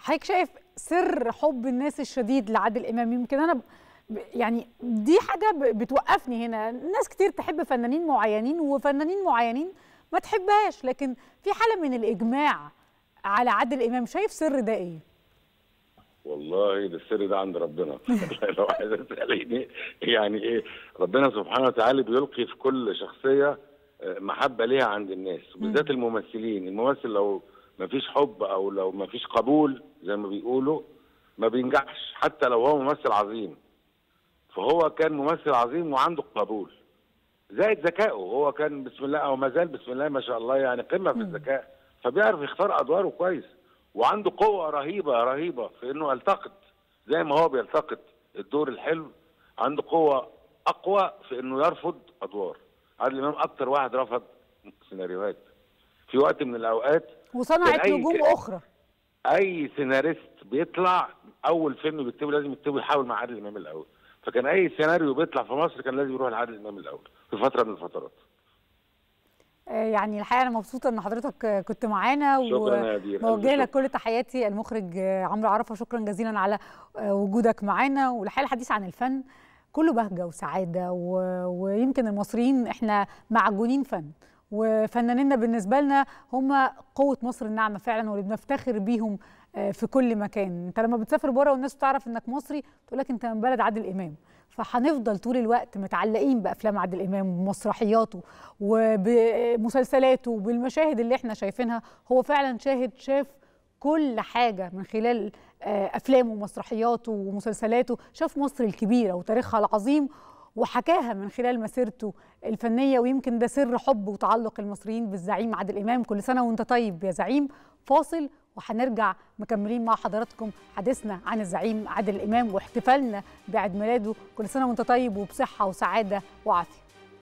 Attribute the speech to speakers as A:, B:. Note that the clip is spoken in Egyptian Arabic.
A: حضرتك شايف سر حب الناس الشديد لعادل امام يمكن انا ب- يعني دي حاجه ب- بتوقفني هنا ناس كتير تحب فنانين معينين وفنانين معينين ما تحبهاش لكن في حاله من الاجماع على عادل امام شايف سر ده ايه
B: والله ده السر ده عند ربنا لو عايز تساليني يعني ايه ربنا سبحانه وتعالى بيلقي في كل شخصيه آه، محبه ليها عند الناس وبالذات الممثلين الممثل لو ما فيش حب او لو ما فيش قبول زي ما بيقولوا ما بينجحش حتى لو هو ممثل عظيم فهو كان ممثل عظيم وعنده قبول زائد ذكائه هو كان بسم الله او ما زال بسم الله ما شاء الله يعني قمه في الذكاء فبيعرف يختار ادواره كويس وعنده قوه رهيبه رهيبه في انه يلتقط زي ما هو بيلتقط الدور الحلو عنده قوه اقوى في انه يرفض ادوار عادل امام اكتر واحد رفض سيناريوهات في وقت من الاوقات
A: وصنعت
B: كان أي-
A: نجوم اخرى
B: اي سيناريست بيطلع اول فيلم بيكتبه لازم يكتبه يحاول مع عادل امام الاول فكان اي سيناريو بيطلع في مصر كان لازم يروح لعادل امام الاول في فتره من الفترات
A: آه، يعني الحقيقه انا مبسوطه ان حضرتك آه، كنت معانا
B: شكراً يا دير،
A: وموجهه
B: ألف
A: لك كل تحياتي المخرج آه، عمرو عرفه شكرا جزيلا على آه، وجودك معانا والحقيقه الحديث عن الفن كله بهجه وسعاده و... ويمكن المصريين احنا معجونين فن وفنانينا بالنسبه لنا هم قوه مصر الناعمه فعلا واللي بنفتخر بيهم آه، في كل مكان انت لما بتسافر بره والناس تعرف انك مصري تقول لك انت من بلد عادل امام فهنفضل طول الوقت متعلقين بافلام عادل امام ومسرحياته وبمسلسلاته وبالمشاهد اللي احنا شايفينها هو فعلا شاهد شاف كل حاجه من خلال آه، افلامه ومسرحياته ومسلسلاته شاف مصر الكبيره وتاريخها العظيم وحكاها من خلال مسيرته الفنيه ويمكن ده سر حب وتعلق المصريين بالزعيم عادل امام كل سنه وانت طيب يا زعيم فاصل وهنرجع مكملين مع حضراتكم حديثنا عن الزعيم عادل امام واحتفالنا بعيد ميلاده كل سنه وانت طيب وبصحه وسعاده وعافيه